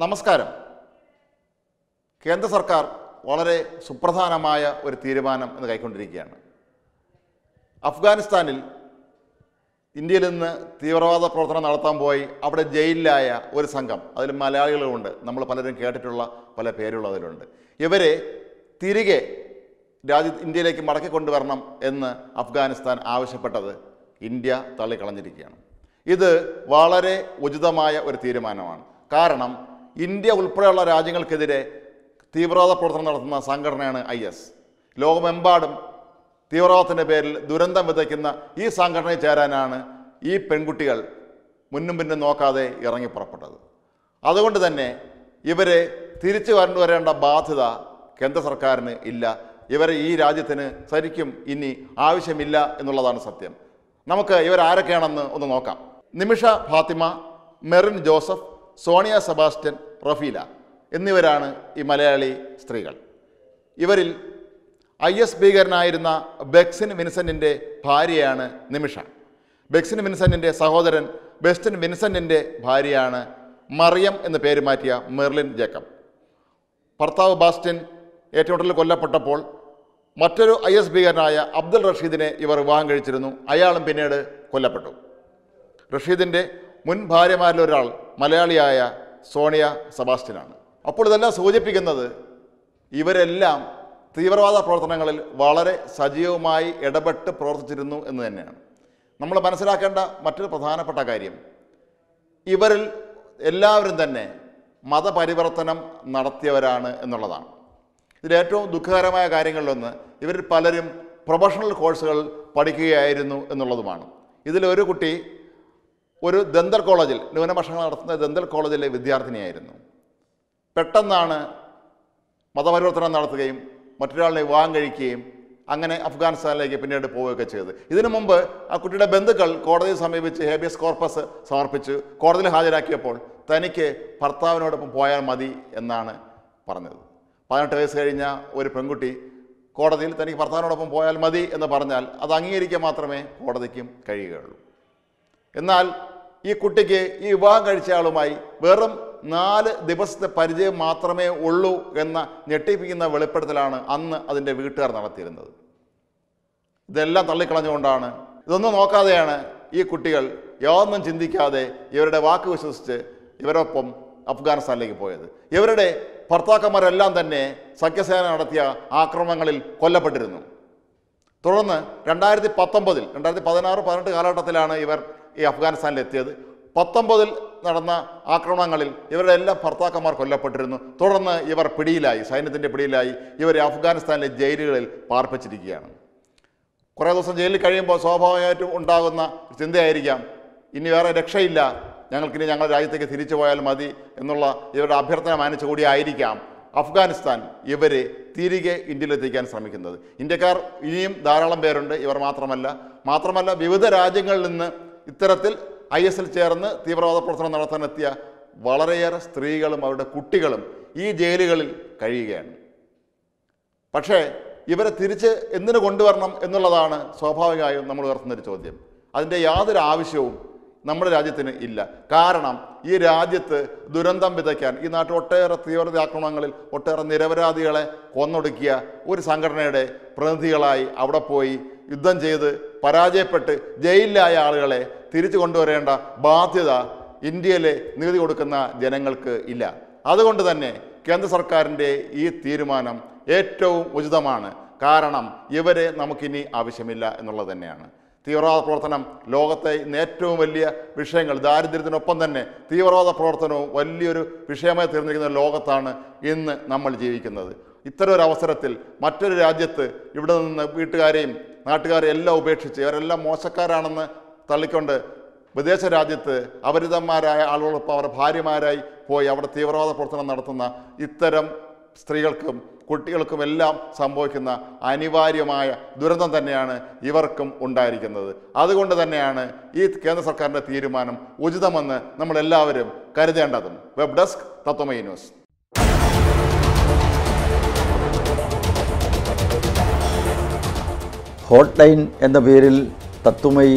നമസ്കാരം കേന്ദ്ര സർക്കാർ വളരെ സുപ്രധാനമായ ഒരു തീരുമാനം ഇന്ന് കൈക്കൊണ്ടിരിക്കുകയാണ് അഫ്ഗാനിസ്ഥാനിൽ ഇന്ത്യയിൽ നിന്ന് തീവ്രവാദ പ്രവർത്തനം നടത്താൻ പോയി അവിടെ ജയിലിലായ ഒരു സംഘം അതിൽ മലയാളികളുമുണ്ട് നമ്മൾ പലരും കേട്ടിട്ടുള്ള പല പേരുള്ള അതിലുണ്ട് ഇവരെ തിരികെ രാജ്യ ഇന്ത്യയിലേക്ക് മടക്കി കൊണ്ടുവരണം എന്ന് അഫ്ഗാനിസ്ഥാൻ ആവശ്യപ്പെട്ടത് ഇന്ത്യ തള്ളിക്കളഞ്ഞിരിക്കുകയാണ് ഇത് വളരെ ഉചിതമായ ഒരു തീരുമാനമാണ് കാരണം ഇന്ത്യ ഉൾപ്പെടെയുള്ള രാജ്യങ്ങൾക്കെതിരെ തീവ്രവാദ പ്രവർത്തനം നടത്തുന്ന സംഘടനയാണ് ഐ എസ് ലോകമെമ്പാടും തീവ്രവാദത്തിൻ്റെ പേരിൽ ദുരന്തം വിതയ്ക്കുന്ന ഈ സംഘടനയിൽ ചേരാനാണ് ഈ പെൺകുട്ടികൾ മുന്നും പിന്നും നോക്കാതെ ഇറങ്ങി പുറപ്പെട്ടത് അതുകൊണ്ട് തന്നെ ഇവരെ തിരിച്ചു കൊണ്ടുവരേണ്ട ബാധ്യത കേന്ദ്ര സർക്കാരിന് ഇല്ല ഇവരെ ഈ രാജ്യത്തിന് ശരിക്കും ഇനി ആവശ്യമില്ല എന്നുള്ളതാണ് സത്യം നമുക്ക് ഇവരാരൊക്കെയാണെന്ന് ഒന്ന് നോക്കാം നിമിഷ ഫാത്തിമ മെറിൻ ജോസഫ് സോണിയ സെബാസ്റ്റ്യൻ റഫീല എന്നിവരാണ് ഈ മലയാളി സ്ത്രീകൾ ഇവരിൽ ഐ എസ് ഭീകരനായിരുന്ന ബെക്സിൻ വിൻസെൻറ്റിൻ്റെ ഭാര്യയാണ് നിമിഷ ബെക്സിൻ വിൻസെൻറ്റിൻ്റെ സഹോദരൻ ബെസ്റ്റിൻ വിൻസെൻറ്റിൻ്റെ ഭാര്യയാണ് മറിയം എന്ന് പേര് മാറ്റിയ മെർലിൻ ജേക്കബ് ഭർത്താവ് ബാസ്റ്റിൻ ഏറ്റുമുട്ടലിൽ കൊല്ലപ്പെട്ടപ്പോൾ മറ്റൊരു ഐ എസ് ഭീകരനായ അബ്ദുൾ റഷീദിനെ ഇവർ വിവാഹം കഴിച്ചിരുന്നു അയാളും പിന്നീട് കൊല്ലപ്പെട്ടു റഷീദിൻ്റെ മുൻ ഭാര്യമാരിൽ ഒരാൾ മലയാളിയായ സോണിയ സെബാസ്റ്റ്യനാണ് അപ്പോൾ ഇതെല്ലാം സൂചിപ്പിക്കുന്നത് ഇവരെല്ലാം തീവ്രവാദ പ്രവർത്തനങ്ങളിൽ വളരെ സജീവമായി ഇടപെട്ട് പ്രവർത്തിച്ചിരുന്നു എന്ന് തന്നെയാണ് നമ്മൾ മനസ്സിലാക്കേണ്ട മറ്റൊരു പ്രധാനപ്പെട്ട കാര്യം ഇവരിൽ എല്ലാവരും തന്നെ മതപരിവർത്തനം നടത്തിയവരാണ് എന്നുള്ളതാണ് ഇതിൽ ഏറ്റവും ദുഃഖകരമായ കാര്യങ്ങളിലൊന്ന് ഇവരിൽ പലരും പ്രൊഫഷണൽ കോഴ്സുകൾ പഠിക്കുകയായിരുന്നു എന്നുള്ളതുമാണ് ഇതിലൊരു കുട്ടി ഒരു ദന്തൽ കോളേജിൽ ന്യൂനപക്ഷങ്ങൾ നടത്തുന്ന ദന്തൽ കോളേജിലെ വിദ്യാർത്ഥിനിയായിരുന്നു പെട്ടെന്നാണ് മതപരിവർത്തനം നടത്തുകയും മറ്റൊരാളിനെ വിവാഹം കഴിക്കുകയും അങ്ങനെ അഫ്ഗാനിസ്ഥാനിലേക്ക് പിന്നീട് പോവുകയൊക്കെ ചെയ്തത് ഇതിനു മുമ്പ് ആ കുട്ടിയുടെ ബന്ധുക്കൾ കോടതിയെ സമീപിച്ച് ഹേബിയസ് കോർപ്പസ് സമർപ്പിച്ചു കോടതിയിൽ ഹാജരാക്കിയപ്പോൾ തനിക്ക് ഭർത്താവിനോടൊപ്പം പോയാൽ മതി എന്നാണ് പറഞ്ഞത് പതിനെട്ട് വയസ്സ് കഴിഞ്ഞ ഒരു പെൺകുട്ടി കോടതിയിൽ തനിക്ക് ഭർത്താവിനോടൊപ്പം പോയാൽ മതി എന്ന് പറഞ്ഞാൽ അത് അംഗീകരിക്കാൻ മാത്രമേ കോടതിക്കും കഴിയുകയുള്ളൂ എന്നാൽ ഈ കുട്ടിക്ക് ഈ വിവാഹം കഴിച്ച ആളുമായി വെറും നാല് ദിവസത്തെ പരിചയം മാത്രമേ ഉള്ളൂ എന്ന ഞെട്ടിപ്പിക്കുന്ന വെളിപ്പെടുത്തലാണ് അന്ന് അതിൻ്റെ വീട്ടുകാർ നടത്തിയിരുന്നത് ഇതെല്ലാം തള്ളിക്കളഞ്ഞുകൊണ്ടാണ് ഇതൊന്നും നോക്കാതെയാണ് ഈ കുട്ടികൾ യാതൊന്നും ചിന്തിക്കാതെ ഇവരുടെ വാക്ക് വിശ്വസിച്ച് ഇവരൊപ്പം അഫ്ഗാനിസ്ഥാനിലേക്ക് പോയത് ഇവരുടെ ഭർത്താക്കന്മാരെല്ലാം തന്നെ സഖ്യസേന നടത്തിയ ആക്രമണങ്ങളിൽ കൊല്ലപ്പെട്ടിരുന്നു തുടർന്ന് രണ്ടായിരത്തി പത്തൊമ്പതിൽ രണ്ടായിരത്തി പതിനാറ് പതിനെട്ട് കാലഘട്ടത്തിലാണ് ഇവർ ഈ അഫ്ഗാനിസ്ഥാനിൽ എത്തിയത് പത്തൊമ്പതിൽ നടന്ന ആക്രമണങ്ങളിൽ ഇവരുടെ എല്ലാ ഭർത്താക്കന്മാർ കൊല്ലപ്പെട്ടിരുന്നു തുടർന്ന് ഇവർ പിടിയിലായി സൈന്യത്തിൻ്റെ പിടിയിലായി ഇവരെ അഫ്ഗാനിസ്ഥാനിലെ ജയിലുകളിൽ പാർപ്പിച്ചിരിക്കുകയാണ് കുറേ ദിവസം ജയിലിൽ കഴിയുമ്പോൾ സ്വാഭാവികമായിട്ടും ഉണ്ടാകുന്ന ചിന്തയായിരിക്കാം ഇനി വേറെ രക്ഷയില്ല ഞങ്ങൾക്കിനി ഞങ്ങളുടെ രാജ്യത്തേക്ക് തിരിച്ചു പോയാൽ മതി എന്നുള്ള ഇവരുടെ അഭ്യർത്ഥന മാനിച്ചു കൂടി ആയിരിക്കാം അഫ്ഗാനിസ്ഥാൻ ഇവരെ തിരികെ ഇന്ത്യയിലെത്തിക്കാൻ ശ്രമിക്കുന്നത് ഇന്ത്യക്കാർ ഇനിയും ധാരാളം പേരുണ്ട് ഇവർ മാത്രമല്ല മാത്രമല്ല വിവിധ രാജ്യങ്ങളിൽ നിന്ന് ഇത്തരത്തിൽ ഐ എസിൽ ചേർന്ന് തീവ്രവാദ പ്രവർത്തനം നടത്താനെത്തിയ വളരെയേറെ സ്ത്രീകളും അവരുടെ കുട്ടികളും ഈ ജയിലുകളിൽ കഴിയുകയാണ് പക്ഷേ ഇവരെ തിരിച്ച് എന്തിനു കൊണ്ടുവരണം എന്നുള്ളതാണ് സ്വാഭാവികമായും നമ്മൾ ഉയർത്തുന്നൊരു ചോദ്യം അതിൻ്റെ യാതൊരു ആവശ്യവും നമ്മുടെ രാജ്യത്തിന് ഇല്ല കാരണം ഈ രാജ്യത്ത് ദുരന്തം വിതയ്ക്കാൻ ഈ നാട്ടിൽ ഒട്ടേറെ തീവ്രത ആക്രമണങ്ങളിൽ ഒട്ടേറെ നിരപരാധികളെ കൊന്നൊടുക്കിയ ഒരു സംഘടനയുടെ പ്രതിനിധികളായി അവിടെ പോയി യുദ്ധം ചെയ്ത് പരാജയപ്പെട്ട് ജയിലിലായ ആളുകളെ തിരിച്ചു കൊണ്ടുവരേണ്ട ബാധ്യത ഇന്ത്യയിലെ നികുതി കൊടുക്കുന്ന ജനങ്ങൾക്ക് ഇല്ല അതുകൊണ്ട് തന്നെ കേന്ദ്ര സർക്കാരിൻ്റെ ഈ തീരുമാനം ഏറ്റവും ഉചിതമാണ് കാരണം ഇവരെ നമുക്കിനി ആവശ്യമില്ല എന്നുള്ളത് തന്നെയാണ് തീവ്രവാദ പ്രവർത്തനം ലോകത്തെ ഇന്ന് ഏറ്റവും വലിയ വിഷയങ്ങൾ ദാരിദ്ര്യത്തിനൊപ്പം തന്നെ തീവ്രവാദ പ്രവർത്തനവും വലിയൊരു വിഷയമായി തീർന്നിരിക്കുന്ന ലോകത്താണ് ഇന്ന് നമ്മൾ ജീവിക്കുന്നത് ഇത്തരം ഒരു അവസരത്തിൽ മറ്റൊരു രാജ്യത്ത് ഇവിടെ നിന്ന് വീട്ടുകാരെയും നാട്ടുകാരെയും എല്ലാം ഉപേക്ഷിച്ച് ഇവരെല്ലാം മോശക്കാരാണെന്ന് തള്ളിക്കൊണ്ട് വിദേശ രാജ്യത്ത് അപരിതന്മാരായ ആളുകളൊപ്പം അവരുടെ ഭാര്യമാരായി പോയി അവിടെ തീവ്രവാദ പ്രവർത്തനം നടത്തുന്ന ഇത്തരം സ്ത്രീകൾക്കും കുട്ടികൾക്കും എല്ലാം സംഭവിക്കുന്ന അനിവാര്യമായ ദുരന്തം തന്നെയാണ് ഇവർക്കും ഉണ്ടായിരിക്കുന്നത് അതുകൊണ്ട് തന്നെയാണ് ഈ കേന്ദ്ര സർക്കാരിൻ്റെ തീരുമാനം ഉചിതമെന്ന് നമ്മളെല്ലാവരും കരുതേണ്ടതും web desk Tatwamayi news hot line എന്ന പേരിൽ തത്വമയി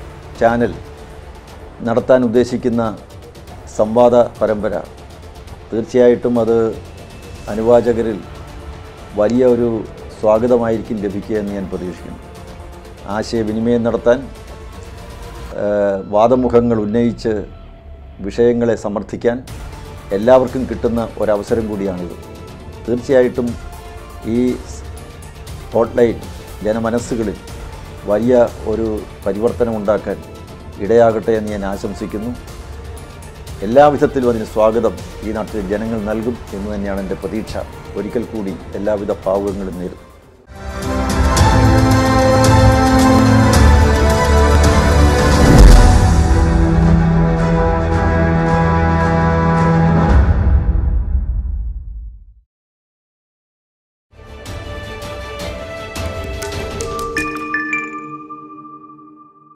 ചാനൽ നടത്താൻ ഉദ്ദേശിക്കുന്ന സംവാദ പരമ്പര തീർച്ചയായിട്ടും അത് അനുവാചകരിൽ വലിയ ഒരു സ്വാഗതമായിരിക്കും ലഭിക്കുക എന്ന് ഞാൻ പ്രതീക്ഷിക്കുന്നു ആശയവിനിമയം നടത്താൻ ഏഹ്, വാദമുഖങ്ങൾ ഉന്നയിച്ച് വിഷയങ്ങളെ സമർത്ഥിക്കാൻ എല്ലാവർക്കും കിട്ടുന്ന ഒരവസരം കൂടിയാണിത് തീർച്ചയായിട്ടും ഈ ഹോട്ട്ലൈൻ ജനമനസ്സുകളിൽ വലിയ ഒരു പരിവർത്തനം ഉണ്ടാക്കാൻ ഇടയാകട്ടെ എന്ന് ഞാൻ ആശംസിക്കുന്നു എല്ലാവിധത്തിലും അതിന് സ്വാഗതം ഈ നാട്ടിലെ ജനങ്ങൾ നൽകും എന്ന് തന്നെയാണ് എൻ്റെ പ്രതീക്ഷ ഒരിക്കൽ കൂടി എല്ലാവിധ ഭാവുകങ്ങളും നേരും